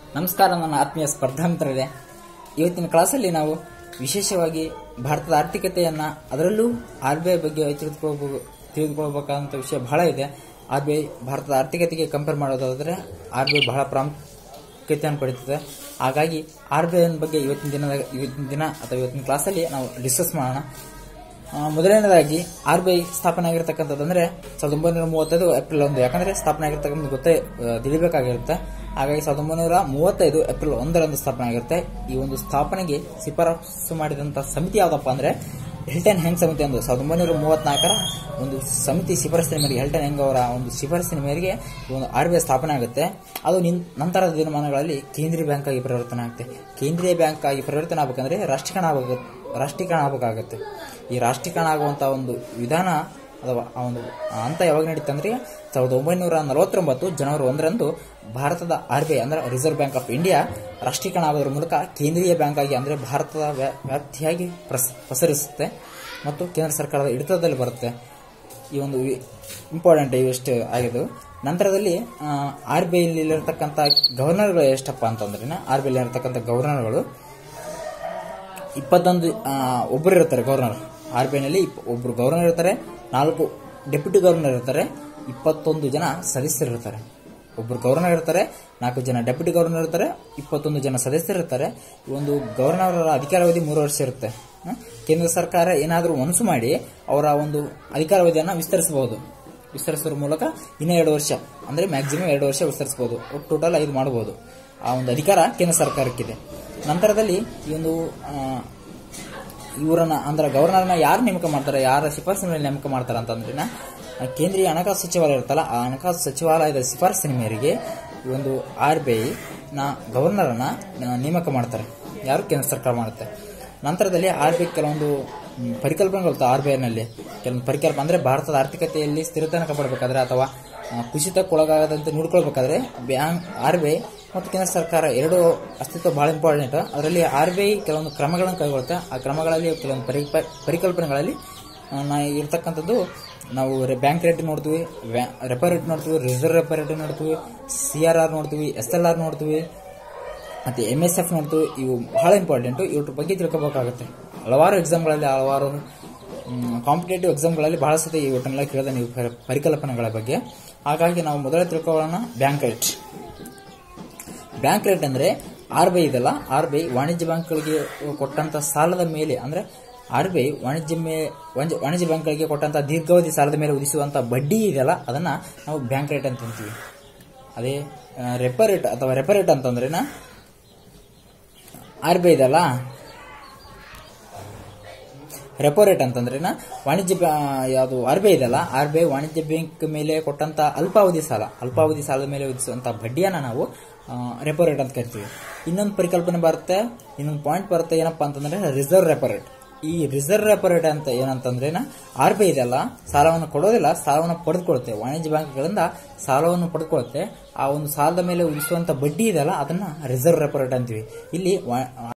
ನಮಸ್ಕಾರ ನನ್ನ ಆತ್ಮೀಯ ಸ್ಪರ್ಧಾಮಿತ್ರರೇ ಇವತ್ತಿನ ಕ್ಲಾಸಲ್ಲಿ ನಾವು ವಿಶೇಷವಾಗಿ ಭಾರತದ ಆರ್ಥಿಕತೆಯನ್ನ ಅದರಲ್ಲೂ ಆರ್ ಬಿ ಐ ಬಗ್ಗೆ ತಿಳಿದುಕೊಳ್ಬೇಕು ತಿಳಿದುಕೊಳ್ಬೇಕಾದಂತ ವಿಷಯ ಬಹಳ ಇದೆ ಆರ್ ಬಿ ಐ ಭಾರತದ ಆರ್ಥಿಕತೆಗೆ ಕಂಪೇರ್ ಮಾಡೋದಾದ್ರೆ ಆರ್ ಬಿ ಐ ಬಹಳ ಪ್ರಾಮುಖ್ಯತೆಯನ್ನು ಪಡೆಯುತ್ತದೆ ಹಾಗಾಗಿ ಆರ್ ಬಿ ಐ ಬಗ್ಗೆ ಇವತ್ತಿನ ದಿನದ ಇವತ್ತಿನ ದಿನ ಅಥವಾ ಇವತ್ತಿನ ಕ್ಲಾಸಲ್ಲಿ ನಾವು ಡಿಸ್ಕಸ್ ಮಾಡೋಣ ಆ, ಮೊದಲನೇದಾಗಿ ಆರ್ ಬಿ ಐ ಸ್ಥಾಪನೆ ಆಗಿರ್ತಕ್ಕಂಥದ್ದು ಅಂದ್ರೆ ಸಾವಿರದ ಒಂಬೈನೂರ ಮೂವತ್ತೈದು ಏಪ್ರಿಲ್ ಒಂದು ಯಾಕಂದ್ರೆ ಸ್ಥಾಪನೆ ಆಗಿರ್ತಕ್ಕಂಥ ಗೊತ್ತೇ ಆ, ತಿಳಿಬೇಕಾಗಿರುತ್ತೆ ಹಾಗಾಗಿ ಸಾವಿರದ ಒಂಬೈನೂರ ಮೂವತ್ತೈದು ಏಪ್ರಿಲ್ ಒಂದರಂದು ಸ್ಥಾಪನೆ ಆಗಿರುತ್ತೆ ಈ ಒಂದು ಸ್ಥಾಪನೆಗೆ ಶಿಫಾರಸು ಮಾಡಿದಂತ ಸಮಿತಿ ಯಾವ್ದಪ್ಪ ಅಂದ್ರೆ ಹಿಲ್ಟನ್ ಹೆಂಗ್ ಸಮಿತಿ ಒಂದು ಸಾವಿರದ ಒಂಬೈನೂರ ಮೂವತ್ನಾಲ್ಕರ ಒಂದು ಸಮಿತಿ ಶಿಫಾರಸಿನ ಮೇರೆಗೆ ಹಿಲ್ಟನ್ ಹೆಂಗ್ ಅವರ ಒಂದು ಶಿಫಾರಸಿನ ಮೇರೆಗೆ ಈ ಒಂದು ಆರ್ ಬಿ ಐ ಸ್ಥಾಪನೆ ಆಗುತ್ತೆ ಅದು ನಿನ್- ನಂತರದ ದಿನಮಾನಗಳಲ್ಲಿ ಕೇಂದ್ರೀಯ ಬ್ಯಾಂಕ್ ಆಗಿ ಪರಿವರ್ತನೆ ಆಗುತ್ತೆ ಕೇಂದ್ರೀಯ ಬ್ಯಾಂಕ್ ಆಗಿ ಪರಿವರ್ತನೆ ಆಗಬೇಕಂದ್ರೆ ರಾಷ್ಟ್ರೀಕರಣ ಆಗಬೇಕು ರಾಷ್ಟ್ರೀಕರಣ ಆಗಬೇಕಾಗತ್ತೆ ಈ ರಾಷ್ಟ್ರೀಕರಣ ಆಗುವಂತ ಒಂದು ವಿಧಾನ ಅಥವಾ ಆ ಒಂದು ಹಂತ ಯಾವಾಗ ನಡೀತಂದ್ರೆ ಅಂದ್ರೆ ಸಾವಿರದ ಒಂಬೈನೂರ ನಲವತ್ತೊಂಬತ್ತು ಜನವರಿ ಒಂದರಂದು ಭಾರತದ ಆರ್ ಬಿ ಐ ಅಂದ್ರೆ ರಿಸರ್ವ್ ಬ್ಯಾಂಕ್ ಆಫ್ ಇಂಡಿಯಾ ರಾಷ್ಟ್ರೀಕರಣ ಆಗೋದ್ರ ಮೂಲಕ ಕೇಂದ್ರೀಯ ಬ್ಯಾಂಕ್ ಆಗಿ ಅಂದ್ರೆ ಭಾರತದ ವ್ಯಾ- ವ್ಯಾಪ್ತಿಯಾಗಿ ಪ್ರಸ- ಪಸರಿಸುತ್ತೆ ಮತ್ತು ಕೇಂದ್ರ ಸರ್ಕಾರದ ಹಿಡಿತದಲ್ಲಿ ಬರುತ್ತೆ ಈ ಒಂದು ಇಂಪಾರ್ಟೆಂಟ್ ಇವೆಷ್ಟು ಆಗಿದ್ದು ನಂತರದಲ್ಲಿ ಆರ್ ಬಿ ಐಲಿರ್ತಕ್ಕಂಥ ಗವರ್ನರ್ಗಳು ಎಷ್ಟಪ್ಪ ಅಂತಂದ್ರೆ ಆರ್ ಬಿ ಐ ಇರತಕ್ಕಂಥ ಗವರ್ನರ್ಗಳು ಇಪ್ಪತ್ತೊಂದು ಆ, ಒಬ್ಬರು ಇರ್ತಾರೆ ಗವರ್ನರ್ ಆರ್ ಬಿ ಐನಲ್ಲಿ ಒಬ್ಬರು ಗವರ್ನರ್ ಇರ್ತಾರೆ ನಾಲ್ಕು ಡೆಪ್ಯೂಟಿ ಗವರ್ನರ್ ಇರ್ತಾರೆ ಇಪ್ಪತ್ತೊಂದು ಜನ ಸದಸ್ಯರು ಇರ್ತಾರೆ ಒಬ್ಬರು ಗವರ್ನರ್ ಇರ್ತಾರೆ ನಾಲ್ಕು ಜನ ಡೆಪ್ಯೂಟಿ ಗವರ್ನರ್ ಇರ್ತಾರೆ ಇಪ್ಪತ್ತೊಂದು ಜನ ಸದಸ್ಯರು ಇರ್ತಾರೆ ಈ ಒಂದು ಗವರ್ನರ್ ಅಧಿಕಾರಾವಧಿ ಮೂರು ವರ್ಷ ಇರುತ್ತೆ ಹ? ಕೇಂದ್ರ ಸರ್ಕಾರ ಏನಾದರೂ ಮನಸ್ಸು ಮಾಡಿ ಅವರ ಒಂದು ಅಧಿಕಾರಾವಧಿಯನ್ನು ವಿಸ್ತರಿಸಬಹುದು ವಿಸ್ತರಿಸೋದ್ರ ಮೂಲಕ ಇನ್ನೂ ಎರಡು ವರ್ಷ ಅಂದ್ರೆ ಮ್ಯಾಕ್ಸಿಮಮ್ ಎರಡು ವರ್ಷ ವಿಸ್ತರಿಸಬಹುದು ಟೋಟಲ್ ಐದು ಮಾಡಬಹುದು ಆ ಒಂದು ಅಧಿಕಾರ ಕೇಂದ್ರ ಸರ್ಕಾರಕ್ಕಿದೆ ನಂತರದಲ್ಲಿ ಈ ಒಂದು ಆ, ಇವರನ್ನ ಅಂದ್ರೆ ಗವರ್ನರ್ನ ಯಾರು ನೇಮಕ ಮಾಡ್ತಾರೆ ಯಾರ ಶಿಫಾರಸಿನ ಮೇಲೆ ನೇಮಕ ಮಾಡ್ತಾರೆ ಅಂತಂದ್ರೆ ಆ, ಕೇಂದ್ರೀಯ ಹಣಕಾಸು ಸಚಿವಾಲಯ ಇರುತ್ತಲ್ಲ ಆ ಹಣಕಾಸು ಸಚಿವಾಲಯದ ಶಿಫಾರಸಿನ ಮೇರೆಗೆ ಈ ಒಂದು ಆರ್ ಬಿ ಐ ನ ಗವರ್ನರ್ನ ನೇಮಕ ಮಾಡ್ತಾರೆ ಯಾರು ಕೇಂದ್ರ ಸರ್ಕಾರ ಮಾಡುತ್ತೆ ನಂತರದಲ್ಲಿ ಆರ್ ಬಿ ಐ ಕೆಲವೊಂದು ಮ್, ಪರಿಕಲ್ಪನೆಗಳು ಆರ್ ಬಿ ಐನಲ್ಲಿ ಕೆಲವೊಂದು ಪರಿಕಲ್ಪನೆ ಅಂದ್ರೆ ಭಾರತದ ಆರ್ಥಿಕತೆಯಲ್ಲಿ ಸ್ಥಿರತೆಯನ್ನು ಕಾಪಾಡಬೇಕಾದ್ರೆ ಅಥವಾ ಆ, ಕುಸಿತಕ್ಕೊಳಗಾಗದಂತೆ ನೋಡ್ಕೊಳ್ಬೇಕಾದ್ರೆ ಬ್ಯಾಂಕ್ ಆರ್ ಬಿ ಐ ಮತ್ತು ಕೇಂದ್ರ ಸರ್ಕಾರ ಎರಡು ಅಸ್ತಿತ್ವ ಬಹಳ ಇಂಪಾರ್ಟೆಂಟ್ ಅದರಲ್ಲಿ ಆರ್ ಬಿ ಐ ಕೆಲವೊಂದು ಕ್ರಮಗಳನ್ನು ಕೈಗೊಳ್ಳುತ್ತೆ ಆ ಕ್ರಮಗಳಲ್ಲಿ ಕೆಲವೊಂದು ಪರಿ ಪರಿಕಲ್ಪನೆಗಳಲ್ಲಿ ಆ, ನಾ ಇರ್ತಕ್ಕಂಥದ್ದು ನಾವು ಬ್ಯಾಂಕ್ ರೇಟ್ ನೋಡ್ತೀವಿ ರೆಪೋ ರೇಟ್ ನೋಡ್ತೀವಿ ರಿಸರ್ವ್ ರೆಪೋ ರೇಟ್ ನೋಡ್ತೀವಿ ಸಿ ಆರ್ ಆರ್ ನೋಡ್ತೀವಿ ಎಸ್ ಎಲ್ ಆರ್ ನೋಡ್ತೀವಿ ಮತ್ತೆ ಎಂ ಎಸ್ ಎಫ್ ನೋಡ್ತೀವಿ ಇವು ಬಹಳ ಇಂಪಾರ್ಟೆಂಟ್ ಇವ್ರ ಬಗ್ಗೆ ತಿಳ್ಕೊಬೇಕಾಗುತ್ತೆ ಹಲವಾರು ಎಕ್ಸಾಮ್ಗಳಲ್ಲಿ ಹಲವಾರು ಕಾಂಪಿಟೇಟಿವ್ ಎಕ್ಸಾಮ್ಗಳಲ್ಲಿ ಬಹಳ ಸತಿ ಇವತ್ತನ್ನೆಲ್ಲ ಕೇಳಿದ ನೀವು ಪರಿ- ಪರಿಕಲ್ಪನೆಗಳ ಬಗ್ಗೆ ಹಾಗಾಗಿ ನಾವು ಮೊದಲೇ ತಿಳ್ಕೊಳ್ಳೋಣ ಬ್ಯಾಂಕ್ ರೇಟ್ ಬ್ಯಾಂಕ್ ರೇಟ್ ಅಂದ್ರೆ ಆರ್ ಬಿ ಐ ಇದೆಲ್ಲ ಆರ್ ಬಿ ಐ ವಾಣಿಜ್ಯ ಬ್ಯಾಂಕ್ಗಳಿಗೆ ಕೊಟ್ಟಂತ ಸಾಲದ ಮೇಲೆ ಅಂದ್ರೆ ಆರ್ ಬಿ ಐ ವಾಣಿಜ್ಯ ಮೇ ವಾಣಿಜ್ಯ- ವಾಣಿಜ್ಯ ಬ್ಯಾಂಕ್ಗಳಿಗೆ ಕೊಟ್ಟಂತ ದೀರ್ಘಾವಧಿ ಸಾಲದ ಮೇಲೆ ಉದಿಸುವಂತ ಬಡ್ಡಿ ಇದೆಯಲ್ಲ ಅದನ್ನ ನಾವು ಬ್ಯಾಂಕ್ ರೇಟ್ ಅಂತ ಅಂತೀವಿ ಅದೇ ರೆಪೋ ರೇಟ್ ಅಥವಾ ರೆಪೋ ರೇಟ್ ಅಂತಂದ್ರೆನ ಆರ್ ಬಿ ಐ ಇದೆಯಲ್ಲ ರೆಪೋ ರೇಟ್ ಅಂತಂದ್ರೆನ ವಾಣಿಜ್ಯ ಬ್ಯಾ- ಯಾವುದು ಆರ್ ಬಿ ಐ ಇದೆಯಲ್ಲ ಆರ್ ಬಿ ಐ ವಾಣಿಜ್ಯ ಬ್ಯಾಂಕ್ ಮೇಲೆ ಕೊಟ್ಟಂತ ಅಲ್ಪಾವಧಿ ಸಾಲ ಅಲ್ಪಾವಧಿ ಸಾಲದ ಮೇಲೆ ವಿಧಿಸುವಂತ ಬಡ್ಡಿಯನ್ನ ನಾವು ರೆಪೋ ರೇಟ್ ಅಂತ ಕರಿತೀವಿ ಇನ್ನೊಂದು ಪರಿಕಲ್ಪನೆ ಬರುತ್ತೆ ಇನ್ನೊಂದು ಪಾಯಿಂಟ್ ಬರುತ್ತೆ ಏನಪ್ಪಾ ಅಂತಂದ್ರೆ ರಿಸರ್ವ್ ರೆಪೋ ರೇಟ್ ಈ ರಿಸರ್ವ್ ರೆಪೋ ರೇಟ್ ಅಂತ ಏನಂತಂದ್ರೆನ ಆರ್ ಬಿ ಐ ಇದೆಯಲ್ಲ ಸಾಲವನ್ನು ಕೊಡೋದಿಲ್ಲ ಸಾಲವನ್ನು ಪಡೆದುಕೊಳ್ಳುತ್ತೆ ವಾಣಿಜ್ಯ ಬ್ಯಾಂಕ್ಗಳಿಂದ ಸಾಲವನ್ನು ಪಡೆದುಕೊಳ್ಳುತ್ತೆ ಆ ಒಂದು ಸಾಲದ ಮೇಲೆ ವಿಧಿಸುವಂತ ಬಡ್ಡಿ ಇದೆಯಲ್ಲ ಅದನ್ನ ರಿಸರ್ವ್ ರೆಪೋ ರೇಟ್ ಅಂತೀವಿ ಇಲ್ಲಿ ವಾ-